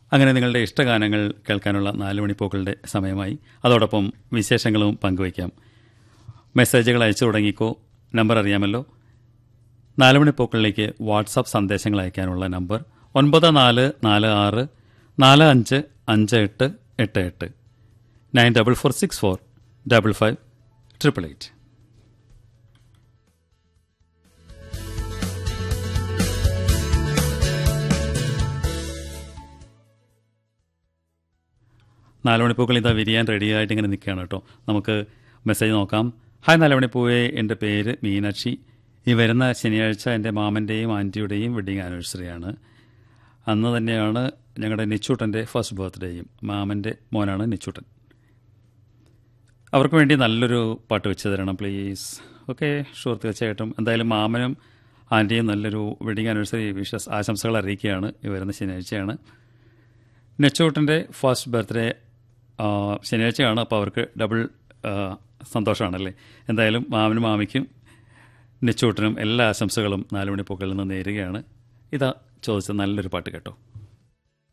അങ്ങനെ നിങ്ങളുടെ ഇഷ്ടഗാനങ്ങൾ കേൾക്കാനുള്ള നാല് മണിപ്പോക്കളുടെ സമയമായി അതോടൊപ്പം വിശേഷങ്ങളും പങ്കുവയ്ക്കാം മെസ്സേജുകൾ അയച്ചു തുടങ്ങിക്കോ നമ്പർ അറിയാമല്ലോ നാല് മണിപ്പോക്കളിലേക്ക് വാട്സാപ്പ് സന്ദേശങ്ങൾ അയക്കാനുള്ള നമ്പർ ഒൻപത് നാല് നാല് ആറ് നാല് അഞ്ച് അഞ്ച് എട്ട് എട്ട് എട്ട് nine double four six four double five triple eight നാല് മണിപ്പൂക്കൾ ഇതാ വിരിയാൻ റെഡിയായിട്ട് ഇങ്ങനെ നിൽക്കുകയാണ് കേട്ടോ നമുക്ക് മെസ്സേജ് നോക്കാം ഹായ് നാല് മണിപ്പൂവേ എൻ്റെ പേര് മീനാക്ഷി ഈ വരുന്ന ശനിയാഴ്ച എൻ്റെ മാമൻ്റെയും ആൻറ്റിയുടെയും വെഡ്ഡിങ് ആനിവേഴ്സറിയാണ് അന്ന് തന്നെയാണ് ഞങ്ങളുടെ നിച്ചൂട്ടൻ്റെ ഫസ്റ്റ് ബർത്ത്ഡേയും മാമൻ്റെ മോനാണ് നിച്ചൂട്ടൻ അവർക്ക് വേണ്ടി നല്ലൊരു പാട്ട് വെച്ച് തരണം പ്ലീസ് ഓക്കെ ഷുവർ തീർച്ചയായിട്ടും എന്തായാലും മാമനും ആൻറ്റിയും നല്ലൊരു വെഡിങ് ആനിവേഴ്സറി വിഷസ് ആശംസകൾ അറിയിക്കുകയാണ് ഈ വരുന്ന ശനിയാഴ്ചയാണ് നെച്ചൂട്ടൻ്റെ ഫസ്റ്റ് ബർത്ത്ഡേ ശനിയാഴ്ചയാണ് അപ്പോൾ അവർക്ക് ഡബിൾ ആ, സന്തോഷമാണല്ലേ എന്തായാലും മാമനും മാമിക്കും നെച്ചൂട്ടനും എല്ലാ ആശംസകളും നാലുമണി പൂക്കളിൽ നിന്ന് നേരുകയാണ് ഇതാ ചോദിച്ച നല്ലൊരു പാട്ട് കേട്ടോ